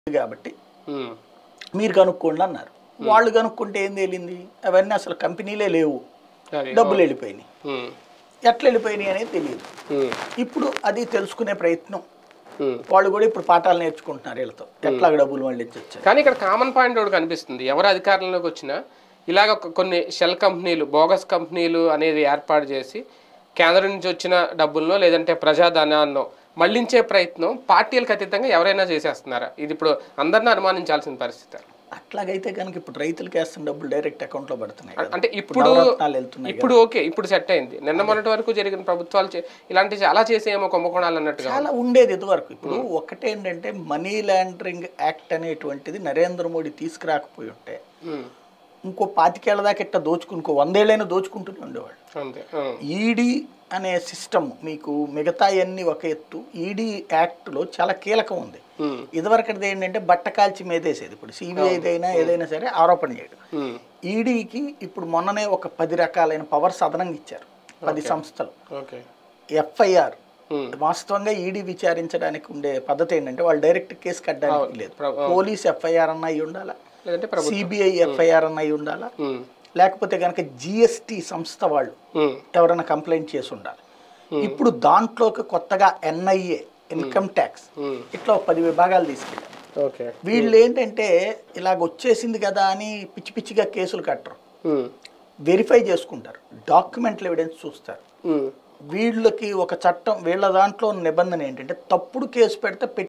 కాబట్టి ఉమ్, మీరు కనుక్కోండి అన్నారు వాళ్ళు కనుక్కుంటే ఏం తేలింది అవన్నీ అసలు కంపెనీలే లేవు అది డబ్బులు వెళ్ళిపోయినాయి ఉమ్, ఎట్లా వెళ్ళిపోయినాయి అనేది తెలియదు ఉమ్, ఇప్పుడు అది తెలుసుకునే ప్రయత్నం ఉమ్. వాళ్ళు కూడా ఇప్పుడు పాఠాలు నేర్చుకుంటున్నారు వీళ్ళతో ఎట్లా డబ్బులు మళ్ళీ వచ్చారు కానీ ఇక్కడ కామన్ పాయింట్ ఒకటి కనిపిస్తుంది ఎవరు అధికారంలోకి వచ్చినా ఇలాగ ఒక- కొన్ని షెల్ కంపెనీలు బోగస్ కంపెనీలు అనేది ఏర్పాటు చేసి కేంద్రం నుంచి వచ్చిన డబ్బులను లేదంటే ప్రజాధనాన్నో మళ్లించే ప్రయత్నం పార్టీలకు అతీతంగా ఎవరైనా చేసేస్తున్నారా ఇది ఇప్పుడు అందరిని అనుమానించాల్సిన పరిస్థితి అట్లాగైతే కనుక ఇప్పుడు రైతులకి వేస్తున్న డబ్బులు డైరెక్ట్ అకౌంట్లో పడుతున్నాయి కదా. అంటే ఇప్పుడు నవరత్నాలు వెళ్తున్నాయి ఇప్పుడు ఓకే ఇప్పుడు సెట్ అయింది నిన్న మొన్నటి వరకు జరిగిన ప్రభుత్వాలు చే- ఇలాంటి చాలా చేసేమో కుంభకోణాలు అన్నట్టుగా చాలా ఉండేది ఇదివరకు ఇప్పుడు ఒకటేంటంటే మనీ లాండరింగ్ యాక్ట్ అనేటువంటిది నరేంద్ర మోడీ తీసుకురాకపోయి ఉంటే ఉమ్, ఇంకో పాతికేళ్ల దాకా ఇట్లా దోచుకుని ఇంకో వందేళ్ళైనా దోచుకుంటూనే ఉండేవాడు అంతే ఉమ్, ఈడీ అనే సిస్టమ్ మీకు మిగతా అన్ని ఒక ఎత్తు ఈడీ యాక్ట్లో చాలా కీలకం ఉంది ఉమ్, ఇదివరకటిది ఏంటంటే బట్ట కాల్చి మీదేసేది ఇప్పుడు సిబిఐదైనా ఏదైనా సరే ఆరోపణ చేయడం ఉమ్, ఈడీకి ఇప్పుడు మొన్ననే ఒక పది రకాలైన పవర్స్ అదనంగా ఇచ్చారు పది సంస్థలు ఓకే ఎఫ్ఐఆర్ ఉమ్, వాస్తవంగా ఈడీ విచారించడానికి ఉండే పద్ధతి ఏంటంటే వాళ్ళు డైరెక్ట్ కేసు కట్టడానికి లేదు ప్ర- పోలీస్ ఎఫ్ఐఆర్ అన్న అయి ఉండాలా లేదంటే ప్రభుత్వం సిబిఐ ఎఫ్ఐఆర్ అన్న అయి ఉండాలా ఉమ్, లేకపోతే కనుక జిఎస్టి సంస్థ వాళ్ళు ఉమ్, ఎవరైనా కంప్లైంట్ చేసి ఉండాలి ఇప్పుడు దాంట్లోకి కొత్తగా ఎన్ఐఏ ఇన్కమ్ ట్యాక్స్ ఉమ్, ఇట్లా ఒక పది విభాగాలు తీసుకెళ్ళారు ఓకే వీళ్ళు ఏంటంటే ఇలాగ వచ్చేసింది కదా అని పిచ్చి పిచ్చిగా కేసులు కట్టరు ఉమ్, వెరిఫై చేసుకుంటారు డాక్యుమెంట్లు ఎవిడెన్స్ చూస్తారు ఉమ్, వీళ్ళకి ఒక చట్టం వీళ్ళ దాంట్లో ఉన్న నిబంధన ఏంటంటే తప్పుడు కేసు పెడితే